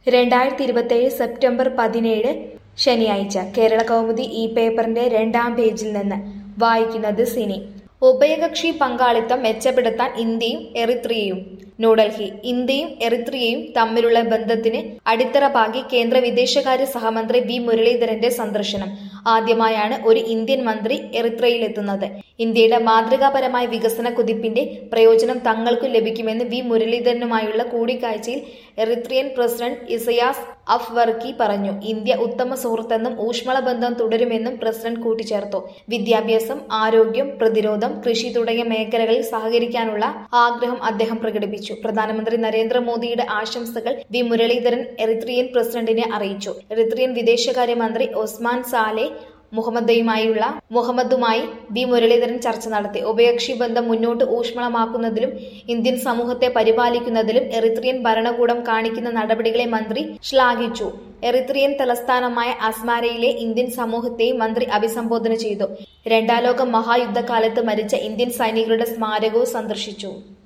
രണ്ടായിരത്തി ഇരുപത്തേഴ് സെപ്റ്റംബർ പതിനേഴ് ശനിയാഴ്ച കേരള കൗമുദി ഈ പേപ്പറിന്റെ രണ്ടാം പേജിൽ നിന്ന് വായിക്കുന്നത് സിനി ഉഭയകക്ഷി പങ്കാളിത്തം മെച്ചപ്പെടുത്താൻ ഇന്ത്യയും എറിത്രിയയും ന്യൂഡൽഹി ഇന്ത്യയും എറിത്രിയയും തമ്മിലുള്ള ബന്ധത്തിന് അടിത്തറ പാകി കേന്ദ്ര വിദേശകാര്യ സഹമന്ത്രി വി മുരളീധരന്റെ സന്ദർശനം ആദ്യമായാണ് ഒരു ഇന്ത്യൻ മന്ത്രി എറിത്രയിലെത്തുന്നത് ഇന്ത്യയുടെ മാതൃകാപരമായ വികസന കുതിപ്പിന്റെ പ്രയോജനം തങ്ങൾക്കു ലഭിക്കുമെന്ന് വി മുരളീധരനുമായുള്ള കൂടിക്കാഴ്ചയിൽ എറിത്രിയൻ പ്രസിഡന്റ് ഇസയാസ് അഫ്വർക്കി പറഞ്ഞു ഇന്ത്യ ഉത്തമ സുഹൃത്തെന്നും ഊഷ്മള ബന്ധം തുടരുമെന്നും പ്രസിഡന്റ് കൂട്ടിച്ചേർത്തു വിദ്യാഭ്യാസം ആരോഗ്യം പ്രതിരോധം കൃഷി തുടങ്ങിയ മേഖലകളിൽ സഹകരിക്കാനുള്ള ആഗ്രഹം അദ്ദേഹം പ്രകടിപ്പിച്ചു പ്രധാനമന്ത്രി നരേന്ദ്രമോദിയുടെ ആശംസകൾ വി മുരളീധരൻ എറിത്രിയൻ പ്രസിഡന്റിനെ അറിയിച്ചു എറിത്രിയൻ വിദേശകാര്യമന്ത്രി ഒസ്മാൻ സാലെ മുഹമ്മദയുമായുള്ള മുഹമ്മദുമായി വി മുരളീധരൻ ചർച്ച നടത്തി ഉഭയകക്ഷി ബന്ധം മുന്നോട്ട് ഊഷ്മളമാക്കുന്നതിലും ഇന്ത്യൻ സമൂഹത്തെ പരിപാലിക്കുന്നതിലും എറിത്രിയൻ ഭരണകൂടം കാണിക്കുന്ന നടപടികളെ മന്ത്രി ശ്ലാഘിച്ചു എറിത്രിയൻ തലസ്ഥാനമായ അസ്മാരയിലെ ഇന്ത്യൻ സമൂഹത്തെയും മന്ത്രി അഭിസംബോധന ചെയ്തു രണ്ടാം ലോക മഹായുദ്ധകാലത്ത് മരിച്ച ഇന്ത്യൻ സൈനികരുടെ സ്മാരകവും സന്ദർശിച്ചു